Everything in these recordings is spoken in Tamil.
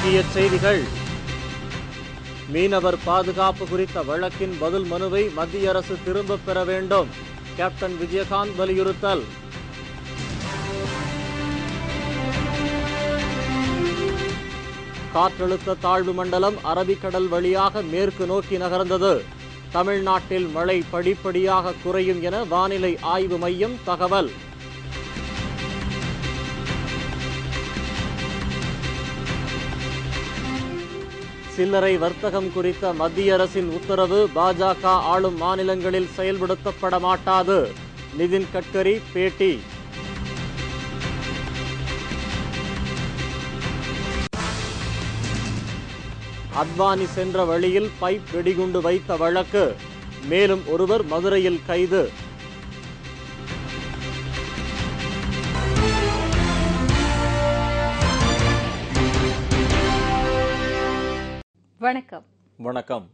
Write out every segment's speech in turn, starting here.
முக்கிய செய்திகள் மீனவர் பாதுகாப்பு குறித்த வழக்கின் பதில் மனுவை மத்திய அரசு திரும்பப் பெற வேண்டும் கேப்டன் விஜயகாந்த் வலியுறுத்தல் காற்றழுத்த தாழ்வு மண்டலம் அரபிக்கடல் வழியாக மேற்கு நோக்கி நகர்ந்தது தமிழ்நாட்டில் மழை படிப்படியாக குறையும் என வானிலை ஆய்வு மையம் தகவல் சில்லறை வர்த்தகம் குறித்த மத்திய அரசின் உத்தரவு பாஜக ஆளும் மாநிலங்களில் செயல்படுத்தப்பட மாட்டாது நிதின் கட்கரி பேட்டி அத்வானி சென்ற வழியில் பைப் வெடிகுண்டு வைத்த வழக்கு மேலும் ஒருவர் மதுரையில் கைது வணக்கம் வணக்கம்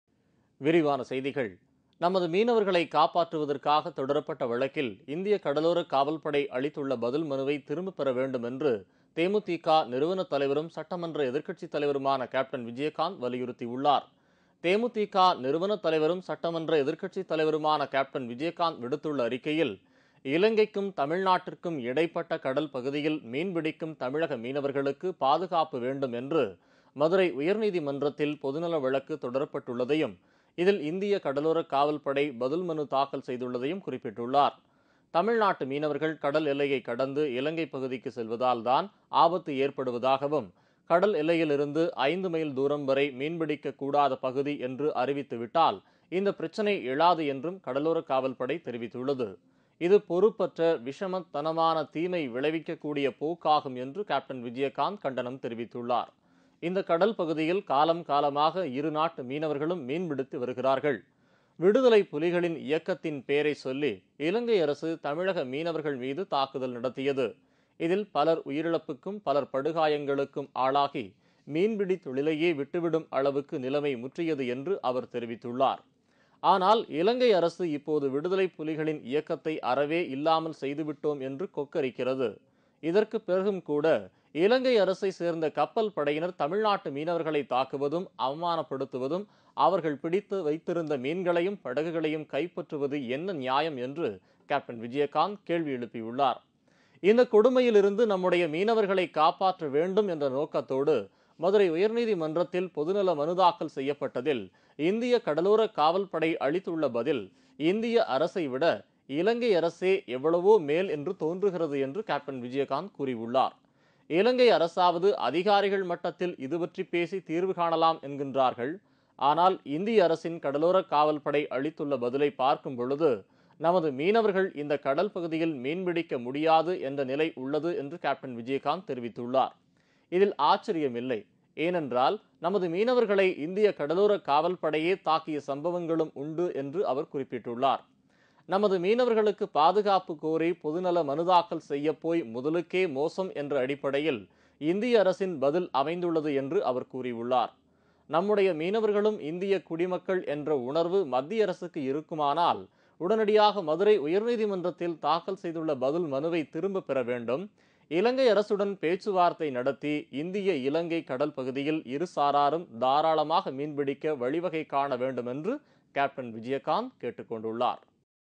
விரிவான செய்திகள் நமது மீனவர்களை காப்பாற்றுவதற்காக தொடரப்பட்ட வழக்கில் இந்திய கடலோர காவல்படை அளித்துள்ள பதில் மனுவை திரும்பப் பெற வேண்டும் என்று தேமுதிக நிறுவன தலைவரும் சட்டமன்ற எதிர்க்கட்சித் தலைவருமான கேப்டன் விஜயகாந்த் வலியுறுத்தியுள்ளார் தேமுதிக நிறுவன தலைவரும் சட்டமன்ற எதிர்க்கட்சித் தலைவருமான கேப்டன் விஜயகாந்த் விடுத்துள்ள அறிக்கையில் இலங்கைக்கும் தமிழ்நாட்டிற்கும் இடைப்பட்ட கடல் பகுதியில் மீன்பிடிக்கும் தமிழக மீனவர்களுக்கு பாதுகாப்பு வேண்டும் என்று மதுரை உயர்நீதிமன்றத்தில் பொதுநல வழக்கு தொடரப்பட்டுள்ளதையும் இதில் இந்திய கடலோர காவல்படை பதில் மனு தாக்கல் செய்துள்ளதையும் குறிப்பிட்டுள்ளார் தமிழ்நாட்டு மீனவர்கள் கடல் எல்லையை கடந்து இலங்கை பகுதிக்கு செல்வதால் தான் ஆபத்து ஏற்படுவதாகவும் கடல் எல்லையிலிருந்து ஐந்து மைல் தூரம் வரை மீன்பிடிக்க கூடாத பகுதி என்று அறிவித்துவிட்டால் இந்த பிரச்சனை எழாது என்றும் கடலோர காவல்படை தெரிவித்துள்ளது இது பொறுப்பற்ற விஷமத்தனமான தீமை விளைவிக்கக்கூடிய போக்காகும் என்று கேப்டன் விஜயகாந்த் கண்டனம் தெரிவித்துள்ளார் இந்த கடல் பகுதியில் காலம் காலமாக இரு நாட்டு மீனவர்களும் மீன்பிடித்து வருகிறார்கள் விடுதலை புலிகளின் இயக்கத்தின் பெயரை சொல்லி இலங்கை அரசு தமிழக மீனவர்கள் மீது தாக்குதல் நடத்தியது இதில் பலர் உயிரிழப்புக்கும் பலர் படுகாயங்களுக்கும் ஆளாகி மீன்பிடி தொழிலையே விட்டுவிடும் அளவுக்கு நிலைமை முற்றியது என்று அவர் தெரிவித்துள்ளார் ஆனால் இலங்கை அரசு இப்போது விடுதலை புலிகளின் இயக்கத்தை அறவே இல்லாமல் செய்துவிட்டோம் என்று கொக்கரிக்கிறது இதற்கு பிறகும் கூட இலங்கை அரசை சேர்ந்த கப்பல் படையினர் தமிழ்நாட்டு மீனவர்களை தாக்குவதும் அவமானப்படுத்துவதும் அவர்கள் பிடித்து வைத்திருந்த மீன்களையும் படகுகளையும் கைப்பற்றுவது என்ன நியாயம் என்று கேப்டன் விஜயகாந்த் கேள்வி எழுப்பியுள்ளார் இந்த கொடுமையிலிருந்து நம்முடைய மீனவர்களை காப்பாற்ற வேண்டும் என்ற நோக்கத்தோடு மதுரை உயர்நீதிமன்றத்தில் பொதுநல மனு தாக்கல் செய்யப்பட்டதில் இந்திய கடலோர காவல்படை அளித்துள்ள பதில் இந்திய அரசை விட இலங்கை அரசே எவ்வளவோ மேல் என்று தோன்றுகிறது என்று கேப்டன் விஜயகாந்த் கூறியுள்ளார் இலங்கை அரசாவது அதிகாரிகள் மட்டத்தில் இது பற்றி பேசி தீர்வு காணலாம் என்கின்றார்கள் ஆனால் இந்திய அரசின் கடலோர காவல்படை அளித்துள்ள பதிலை பார்க்கும் பொழுது நமது மீனவர்கள் இந்த கடல் பகுதியில் மீன்பிடிக்க முடியாது என்ற நிலை உள்ளது என்று கேப்டன் விஜயகாந்த் தெரிவித்துள்ளார் இதில் ஆச்சரியமில்லை ஏனென்றால் நமது மீனவர்களை இந்திய கடலோர காவல்படையே தாக்கிய சம்பவங்களும் உண்டு என்று அவர் குறிப்பிட்டுள்ளார் நமது மீனவர்களுக்கு பாதுகாப்பு கோரி பொதுநல மனு தாக்கல் செய்ய போய் முதலுக்கே மோசம் என்ற அடிப்படையில் இந்திய அரசின் பதில் அமைந்துள்ளது என்று அவர் கூறியுள்ளார் நம்முடைய மீனவர்களும் இந்திய குடிமக்கள் என்ற உணர்வு மத்திய அரசுக்கு இருக்குமானால் உடனடியாக மதுரை உயர்நீதிமன்றத்தில் தாக்கல் செய்துள்ள பதில் மனுவை திரும்ப பெற வேண்டும் இலங்கை அரசுடன் பேச்சுவார்த்தை நடத்தி இந்திய இலங்கை கடல் பகுதியில் இரு சாராரும் தாராளமாக மீன்பிடிக்க வழிவகை காண வேண்டும் என்று கேப்டன் விஜயகாந்த் கேட்டுக்கொண்டுள்ளார்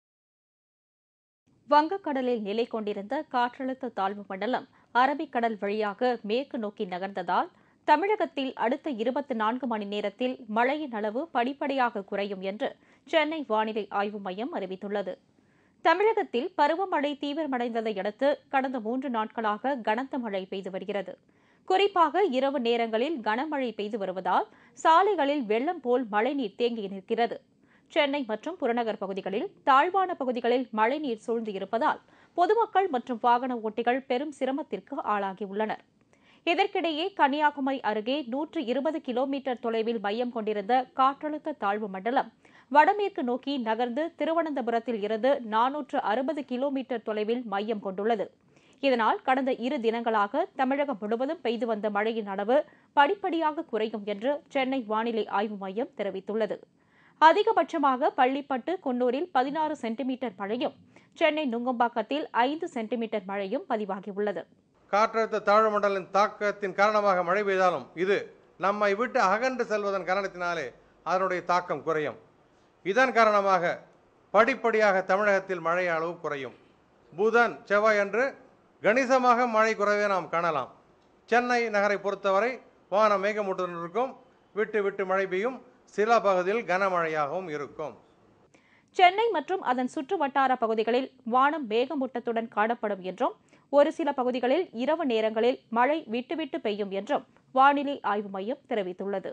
வங்கக்கடலில் நிலை கொண்டிருந்த காற்றழுத்த தாழ்வு மண்டலம் அரபிக்கடல் வழியாக மேற்கு நோக்கி நகர்ந்ததால் தமிழகத்தில் அடுத்த இருபத்தி நான்கு மணி நேரத்தில் மழையின் அளவு படிப்படியாக குறையும் என்று சென்னை வானிலை ஆய்வு மையம் அறிவித்துள்ளது தமிழகத்தில் பருவமழை தீவிரமடைந்ததை அடுத்து கடந்த மூன்று நாட்களாக கனத்த மழை பெய்து வருகிறது குறிப்பாக இரவு நேரங்களில் கனமழை பெய்து வருவதால் சாலைகளில் வெள்ளம் போல் மழைநீர் தேங்கி நிற்கிறது சென்னை மற்றும் புறநகர் பகுதிகளில் தாழ்வான பகுதிகளில் மழைநீர் சூழ்ந்து இருப்பதால் பொதுமக்கள் மற்றும் வாகன ஓட்டிகள் பெரும் சிரமத்திற்கு ஆளாகியுள்ளனர் இதற்கிடையே கன்னியாகுமரி அருகே நூற்று இருபது கிலோமீட்டர் தொலைவில் மையம் கொண்டிருந்த காற்றழுத்த தாழ்வு மண்டலம் வடமேற்கு நோக்கி நகர்ந்து திருவனந்தபுரத்தில் இருந்து நானூற்று அறுபது கிலோமீட்டர் தொலைவில் மையம் கொண்டுள்ளது இதனால் கடந்த இரு தினங்களாக தமிழகம் முழுவதும் பெய்து வந்த மழையின் அளவு படிப்படியாக குறையும் என்று சென்னை வானிலை ஆய்வு மையம் தெரிவித்துள்ளது அதிகபட்சமாக பள்ளிப்பட்டு குன்னூரில் பதினாறு சென்டிமீட்டர் மழையும் சென்னை நுங்கம்பாக்கத்தில் ஐந்து சென்டிமீட்டர் மழையும் பதிவாகியுள்ளது காற்றழுத்த தாழ்வு மண்டலின் தாக்கத்தின் காரணமாக மழை பெய்தாலும் இது நம்மை விட்டு அகன்று செல்வதன் காரணத்தினாலே அதனுடைய தாக்கம் குறையும் இதன் காரணமாக படிப்படியாக தமிழகத்தில் மழை அளவு குறையும் புதன் செவ்வாய் அன்று கணிசமாக மழை குறைவே நாம் காணலாம் சென்னை நகரை பொறுத்தவரை வானம் மேகமூட்டத்துடன் இருக்கும் விட்டு விட்டு மழை பெய்யும் சில பகுதியில் கனமழையாகவும் இருக்கும் சென்னை மற்றும் அதன் சுற்று வட்டார பகுதிகளில் வானம் மேகமூட்டத்துடன் காணப்படும் என்றும் ஒரு சில பகுதிகளில் இரவு நேரங்களில் மழை விட்டுவிட்டு பெய்யும் என்றும் வானிலை ஆய்வு மையம் தெரிவித்துள்ளது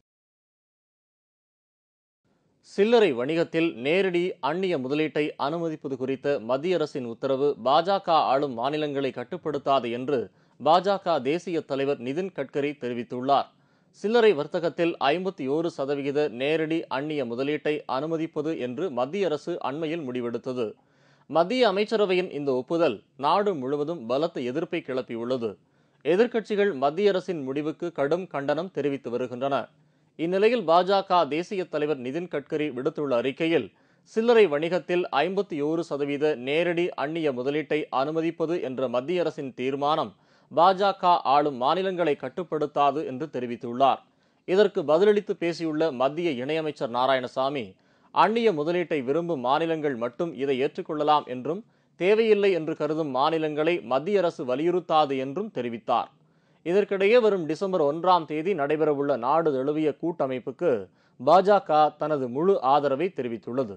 சில்லறை வணிகத்தில் நேரடி அந்நிய முதலீட்டை அனுமதிப்பது குறித்த மத்திய அரசின் உத்தரவு பாஜக ஆளும் மாநிலங்களை கட்டுப்படுத்தாது என்று பாஜக தேசிய தலைவர் நிதின் கட்கரி தெரிவித்துள்ளார் சில்லறை வர்த்தகத்தில் ஐம்பத்தி ஓரு சதவிகித நேரடி அந்நிய முதலீட்டை அனுமதிப்பது என்று மத்திய அரசு அண்மையில் முடிவெடுத்தது மத்திய அமைச்சரவையின் இந்த ஒப்புதல் நாடு முழுவதும் பலத்த எதிர்ப்பை கிளப்பியுள்ளது எதிர்க்கட்சிகள் மத்திய அரசின் முடிவுக்கு கடும் கண்டனம் தெரிவித்து வருகின்றன இந்நிலையில் பாஜக தேசிய தலைவர் நிதின் கட்கரி விடுத்துள்ள அறிக்கையில் சில்லறை வணிகத்தில் ஐம்பத்தி ஓரு சதவீத நேரடி அந்நிய முதலீட்டை அனுமதிப்பது என்ற மத்திய அரசின் தீர்மானம் பாஜக ஆளும் மாநிலங்களை கட்டுப்படுத்தாது என்று தெரிவித்துள்ளார் இதற்கு பதிலளித்து பேசியுள்ள மத்திய இணையமைச்சர் நாராயணசாமி அந்நிய முதலீட்டை விரும்பும் மாநிலங்கள் மட்டும் இதை ஏற்றுக்கொள்ளலாம் என்றும் தேவையில்லை என்று கருதும் மாநிலங்களை மத்திய அரசு வலியுறுத்தாது என்றும் தெரிவித்தார் இதற்கிடையே வரும் டிசம்பர் ஒன்றாம் தேதி நடைபெறவுள்ள நாடு தழுவிய கூட்டமைப்புக்கு பாஜக தனது முழு ஆதரவை தெரிவித்துள்ளது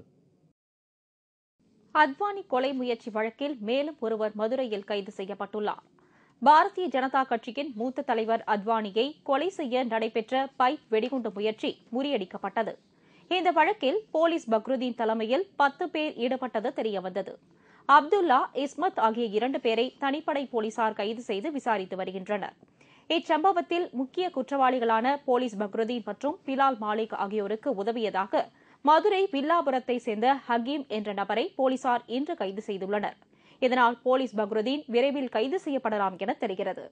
அத்வானி கொலை முயற்சி வழக்கில் மேலும் ஒருவர் மதுரையில் கைது செய்யப்பட்டுள்ளார் பாரதிய ஜனதா கட்சியின் மூத்த தலைவர் அத்வானியை கொலை செய்ய நடைபெற்ற பைப் வெடிகுண்டு முயற்சி முறியடிக்கப்பட்டது இந்த வழக்கில் போலீஸ் பக்ருதீன் தலைமையில் பத்து பேர் ஈடுபட்டது தெரியவந்தது அப்துல்லா இஸ்மத் ஆகிய இரண்டு பேரை தனிப்படை போலீசார் கைது செய்து விசாரித்து வருகின்றனர் இச்சம்பவத்தில் முக்கிய குற்றவாளிகளான போலீஸ் பக்ருதீன் மற்றும் பிலால் மாலிக் ஆகியோருக்கு உதவியதாக மதுரை வில்லாபுரத்தை சேர்ந்த ஹக்கீம் என்ற நபரை போலீசார் இன்று கைது செய்துள்ளனர் இதனால் போலீஸ் பக்ருதீன் விரைவில் கைது செய்யப்படலாம் என தெரிகிறது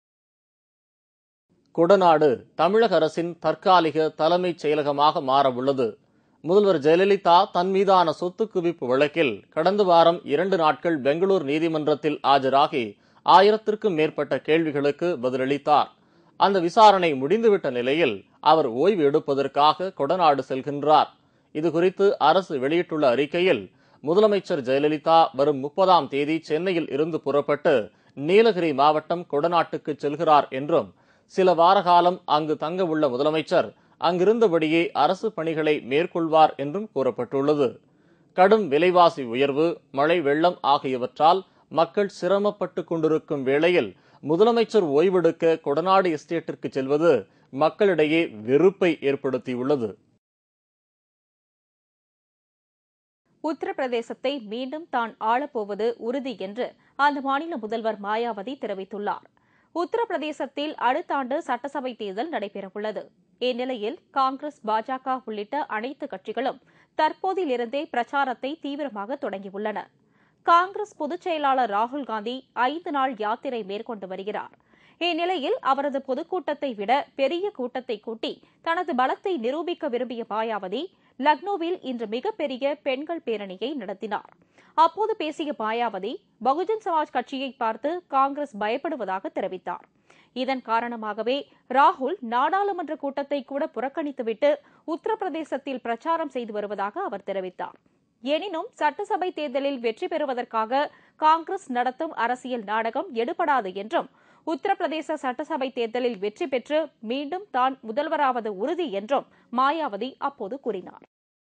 கொடநாடு தமிழக அரசின் தற்காலிக தலைமைச் செயலகமாக மாறவுள்ளது முதல்வர் ஜெயலலிதா தன் மீதான சொத்து குவிப்பு வழக்கில் கடந்த வாரம் இரண்டு நாட்கள் பெங்களூர் நீதிமன்றத்தில் ஆஜராகி ஆயிரத்திற்கும் மேற்பட்ட கேள்விகளுக்கு பதிலளித்தார் அந்த விசாரணை முடிந்துவிட்ட நிலையில் அவர் ஓய்வு எடுப்பதற்காக கொடநாடு செல்கின்றார் இதுகுறித்து அரசு வெளியிட்டுள்ள அறிக்கையில் முதலமைச்சர் ஜெயலலிதா வரும் முப்பதாம் தேதி சென்னையில் இருந்து புறப்பட்டு நீலகிரி மாவட்டம் கொடநாட்டுக்கு செல்கிறார் என்றும் சில வார காலம் அங்கு தங்க உள்ள முதலமைச்சர் அங்கிருந்தபடியே அரசு பணிகளை மேற்கொள்வார் என்றும் கூறப்பட்டுள்ளது கடும் விலைவாசி உயர்வு மழை வெள்ளம் ஆகியவற்றால் மக்கள் சிரமப்பட்டு கொண்டிருக்கும் வேளையில் முதலமைச்சர் ஓய்வெடுக்க கொடநாடு எஸ்டேட்டிற்கு செல்வது மக்களிடையே வெறுப்பை ஏற்படுத்தியுள்ளது உத்தரப்பிரதேசத்தை மீண்டும் தான் ஆளப்போவது உறுதி என்று அந்த மாநில முதல்வர் மாயாவதி தெரிவித்துள்ளார் உத்தரப்பிரதேசத்தில் அடுத்த ஆண்டு சட்டசபை தேர்தல் நடைபெறவுள்ளது இந்நிலையில் காங்கிரஸ் பாஜக உள்ளிட்ட அனைத்து கட்சிகளும் தற்போதிலிருந்தே பிரச்சாரத்தை தீவிரமாக தொடங்கியுள்ளன காங்கிரஸ் பொதுச் செயலாளர் ராகுல் காந்தி ஐந்து நாள் யாத்திரை மேற்கொண்டு வருகிறார் இந்நிலையில் அவரது பொதுக்கூட்டத்தை விட பெரிய கூட்டத்தை கூட்டி தனது பலத்தை நிரூபிக்க விரும்பிய மாயாவதி லக்னோவில் இன்று மிகப்பெரிய பெண்கள் பேரணியை நடத்தினார் அப்போது பேசிய மாயாவதி பகுஜன் சமாஜ் கட்சியை பார்த்து காங்கிரஸ் பயப்படுவதாக தெரிவித்தார் இதன் காரணமாகவே ராகுல் நாடாளுமன்ற கூட்டத்தை கூட புறக்கணித்துவிட்டு உத்தரப்பிரதேசத்தில் பிரச்சாரம் செய்து வருவதாக அவர் தெரிவித்தார் எனினும் சட்டசபை தேர்தலில் வெற்றி பெறுவதற்காக காங்கிரஸ் நடத்தும் அரசியல் நாடகம் எடுபடாது என்றும் உத்தரப்பிரதேச சட்டசபை தேர்தலில் வெற்றி பெற்று மீண்டும் தான் முதல்வராவது உறுதி என்றும் மாயாவதி அப்போது கூறினார்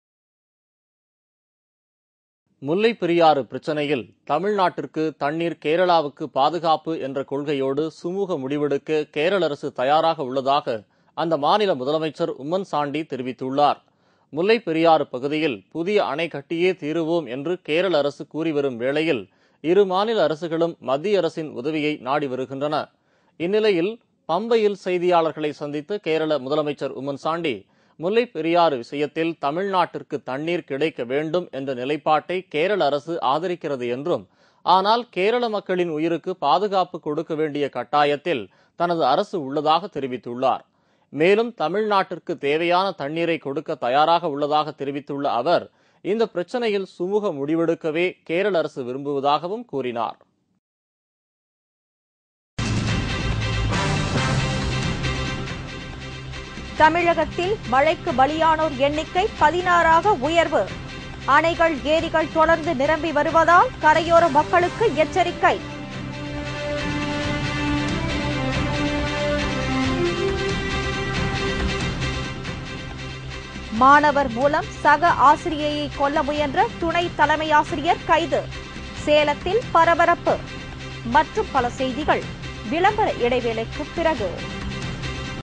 முல்லை பெரியாறு பிரச்சனையில் தமிழ்நாட்டிற்கு தண்ணீர் கேரளாவுக்கு பாதுகாப்பு என்ற கொள்கையோடு சுமூக முடிவெடுக்க கேரள அரசு தயாராக உள்ளதாக அந்த மாநில முதலமைச்சர் உம்மன் சாண்டி தெரிவித்துள்ளார் முல்லை பெரியாறு பகுதியில் புதிய அணை கட்டியே தீருவோம் என்று கேரள அரசு கூறி வரும் வேளையில் இரு மாநில அரசுகளும் மத்திய அரசின் உதவியை நாடி வருகின்றன இந்நிலையில் பம்பையில் செய்தியாளர்களை சந்தித்த கேரள முதலமைச்சர் உம்மன் சாண்டி முல்லை பெரியாறு விஷயத்தில் தமிழ்நாட்டிற்கு தண்ணீர் கிடைக்க வேண்டும் என்ற நிலைப்பாட்டை கேரள அரசு ஆதரிக்கிறது என்றும் ஆனால் கேரள மக்களின் உயிருக்கு பாதுகாப்பு கொடுக்க வேண்டிய கட்டாயத்தில் தனது அரசு உள்ளதாக தெரிவித்துள்ளார் மேலும் தமிழ்நாட்டிற்கு தேவையான தண்ணீரை கொடுக்க தயாராக உள்ளதாக தெரிவித்துள்ள அவர் இந்த பிரச்சனையில் சுமூக முடிவெடுக்கவே கேரள அரசு விரும்புவதாகவும் கூறினார் தமிழகத்தில் மழைக்கு பலியானோர் எண்ணிக்கை பதினாறாக உயர்வு அணைகள் ஏரிகள் தொடர்ந்து நிரம்பி வருவதால் கரையோர மக்களுக்கு எச்சரிக்கை மாணவர் மூலம் சக ஆசிரியையை கொல்ல முயன்ற துணை தலைமை ஆசிரியர் கைது சேலத்தில் பரபரப்பு மற்றும் பல செய்திகள் விளம்பர இடைவேளைக்கு பிறகு